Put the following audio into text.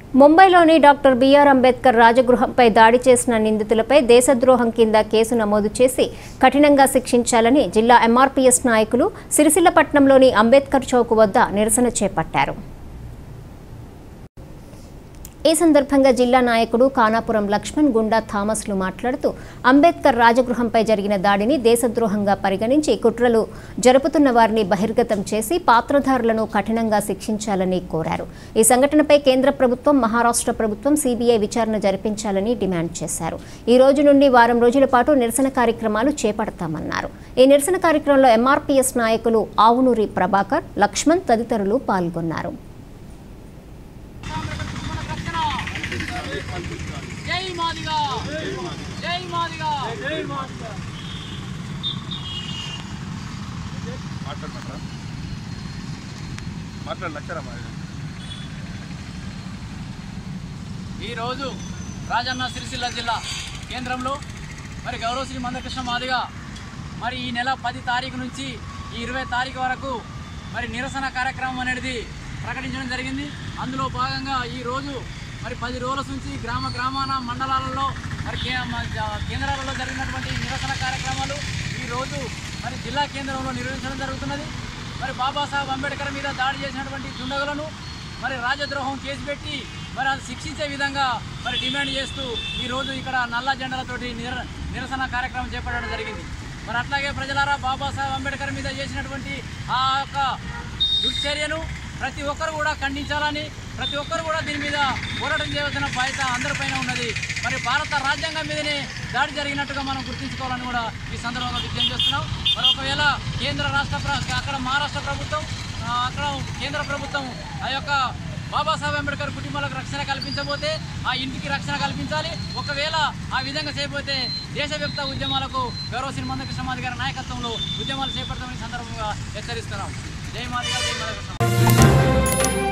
ముంబైలోని doctor BR Ambedkar రాజగృహంపై దాడి చేసిన నిందితులపై దేశద్రోహం కింద కేసు నమోదు చేసి కఠినంగా శిక్షించాలని జిల్లా ఎంఆర్పీఎస్ నాయకులు సిరిసిల్లపట్నంలోని అంబేద్కర్ చౌక్ వద్ద నిరసన చేపట్టారు ఈ సందర్భంగా జిల్లా నాయకుడు కానాపురం లక్ష్మణ్ గుండా థామస్లు మాట్లాడుతూ అంబేద్కర్ రాజగృహంపై జరిగిన దాడిని దేశద్రోహంగా పరిగణించి కుట్రలు జరుపుతున్న వారిని బహిర్గతం చేసి పాత్రధారులను కఠినంగా శిక్షించాలని కోరారు ఈ సంఘటనపై కేంద్ర ప్రభుత్వం మహారాష్ట్ర ప్రభుత్వం సీబీఐ విచారణ జరిపించాలని డిమాండ్ చేశారు ఈ రోజు నుండి వారం రోజుల పాటు నిరసన కార్యక్రమాలు చేపడతామన్నారు ఈ నిరసన కార్యక్రమంలో ఎంఆర్పీఎస్ నాయకులు ఆవునూరి ప్రభాకర్ లక్ష్మణ్ తదితరులు పాల్గొన్నారు జై మాదిగా జై మాదిగా మాట్లాడమంటారా మాట్లాడు లక్షరా మరి ఈరోజు రాజన్న సిరిసిల్ల జిల్లా కేంద్రంలో మరి గౌరవశ్రీ మందకృష్ణ మాదిగా మరి ఈ నెల పది తారీఖు నుంచి ఈ ఇరవై తారీఖు వరకు మరి నిరసన కార్యక్రమం అనేది ప్రకటించడం జరిగింది అందులో భాగంగా ఈ రోజు మరి పది రోజుల నుంచి గ్రామ గ్రామాన మండలాలలో మరి కే- మ- జ- కేంద్రాలలో జరిగినటువంటి నిరసన కార్యక్రమాలు ఈ రోజు మరి జిల్లా కేంద్రంలో నిర్వహించడం జరుగుతున్నది మరి బాబాసాహెబ్ అంబేద్కర్ మీద దాడి చేసినటువంటి దుండగులను మరి రాజద్రోహం కేసు పెట్టి మరి అది శిక్షించే విధంగా మరి డిమాండ్ చేస్తూ ఈ రోజు ఇక్కడ నల్ల జెండాలతోటి నిర నిరసన కార్యక్రమం చేపట్టడం జరిగింది మరి అట్లాగే ప్రజలారా బాబాసాహెబ్ అంబేద్కర్ మీద చేసినటువంటి ఆ యొక్క దుర్చర్యను ప్రతి ఒక్కరు కూడా ఖండించాలని ప్రతి ఒక్కరు కూడా దీని మీద పోరాటం చేయవలసిన బాధ్యత అందరిపైన ఉన్నది మరి భారత రాజ్యాంగం మీదనే దాడి జరిగినట్టుగా మనం గుర్తుంచుకోవాలని కూడా ఈ సందర్భంగా విజ్ఞప్తి చేస్తున్నాం మరి ఒకవేళ కేంద్ర రాష్ట్ర ప్ర- అక్కడ మహారాష్ట్ర ప్రభుత్వం ఆ, అక్కడ కేంద్ర ప్రభుత్వం ఆ యొక్క బాబాసాహెబ్ అంబేద్కర్ కుటుంబాలకు రక్షణ కల్పించబోతే ఆ ఇంటికి రక్షణ కల్పించాలి ఒకవేళ ఆ విధంగా చేయబోతే దేశవ్యాప్త ఉద్యమాలకు గౌరవ శ్రీ మందకృష్ణ మాది గారి నాయకత్వంలో ఉద్యమాలు చేపడతామని సందర్భంగా హెచ్చరిస్తున్నాం జై మాదిగా జై మాదిగా